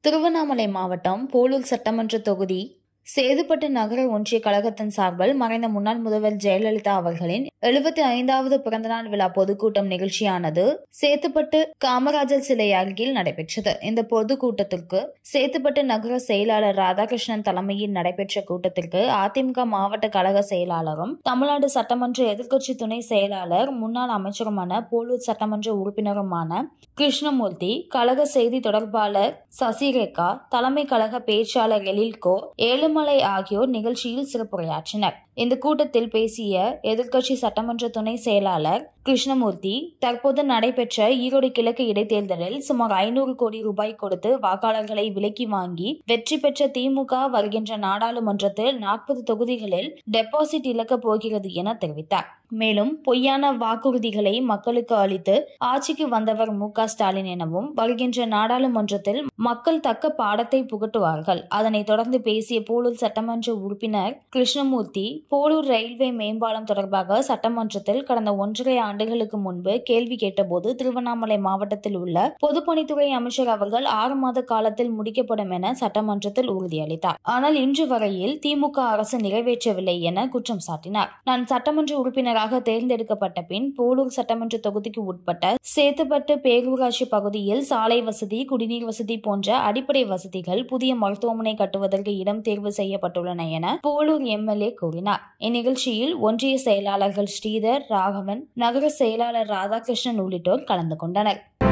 திருவண்ணாமலை மாவட்டம் போலூர் சட்டமன்ற தொகுதி சேதுப்பட்டு நகர ஒன்றிய கழகத்தின் சார்பில் மறைந்த முன்னாள் முதல்வர் ஜெயலலிதா அவர்களின் எழுபத்தி ஐந்தாவது பிறந்தநாள் விழா பொதுக்கூட்டம் நிகழ்ச்சியானது சேத்துப்பட்டு காமராஜர் சிலை அருகில் நடைபெற்றது இந்த பொதுக்கூட்டத்திற்கு சேத்துப்பட்டு நகர செயலாளர் ராதாகிருஷ்ணன் தலைமையில் நடைபெற்ற கூட்டத்திற்கு அதிமுக மாவட்ட கழக செயலாளரும் தமிழ்நாடு சட்டமன்ற எதிர்க்கட்சி துணை செயலாளர் முன்னாள் அமைச்சருமான போலூர் சட்டமன்ற உறுப்பினருமான கிருஷ்ணமூர்த்தி கழக செய்தி தொடர்பாளர் சசிரேகா தலைமை கழக பேச்சாளர் எழில்கோ ஏழுமலை ஆகியோர் நிகழ்ச்சியில் சிறப்புரையாற்றினர் இந்த கூட்டத்தில் பேசிய எதிர்க்கட்சி சட்டமன்ற துணை செயலாளர் கிருஷ்ணமூர்த்தி தற்போது நடைபெற்ற ஈரோடு கிழக்கு இடைத்தேர்தலில் சுமார் ஐநூறு கோடி ரூபாய் கொடுத்து வாக்காளர்களை விலக்கி வாங்கி வெற்றி பெற்ற திமுக வருகின்ற நாடாளுமன்றத்தில் நாற்பது தொகுதிகளில் டெபாசிட் இழக்கப் போகிறது என தெரிவித்தார் மேலும் பொய்யான வாக்குறுதிகளை மக்களுக்கு அளித்து ஆட்சிக்கு வந்தவர் மு க ஸ்டாலின் எனவும் வருகின்ற நாடாளுமன்றத்தில் மக்கள் தக்க பாடத்தை புகட்டுவார்கள் அதனைத் தொடர்ந்து பேசிய போலூர் சட்டமன்ற உறுப்பினர் கிருஷ்ணமூர்த்தி போலூர் ரயில்வே மேம்பாலம் தொடர்பாக சட்டமன்றத்தில் கடந்த ஒன்றரை ஆண்டுகளுக்கு முன்பு கேள்வி கேட்டபோது திருவண்ணாமலை மாவட்டத்தில் உள்ள பொதுப்பணித்துறை அமைச்சர் அவர்கள் ஆறு மாத காலத்தில் முடிக்கப்படும் என சட்டமன்றத்தில் உறுதியளித்தார் ஆனால் இன்று வரையில் திமுக அரசு நிறைவேற்றவில்லை என குற்றம் சாட்டினார் நான் சட்டமன்ற உறுப்பினராக தேர்ந்தெடுக்கப்பட்ட பின் போலூர் சட்டமன்ற தொகுதிக்கு உட்பட்ட சேத்துப்பட்டு பேரூராட்சி பகுதியில் சாலை வசதி குடிநீர் வசதி போன்ற அடிப்படை வசதிகள் புதிய மருத்துவமனை கட்டுவதற்கு இடம் தேர்வு செய்யப்பட்டுள்ளன என போலூர் எம்எல்ஏ கூறினார் இந்நிகழ்ச்சியில் ஒன்றிய செயலாளர்கள் ஸ்ரீதர் ராகவன் நகர செயலாளர் ராதாகிருஷ்ணன் உள்ளிட்டோர் கலந்து கொண்டனர்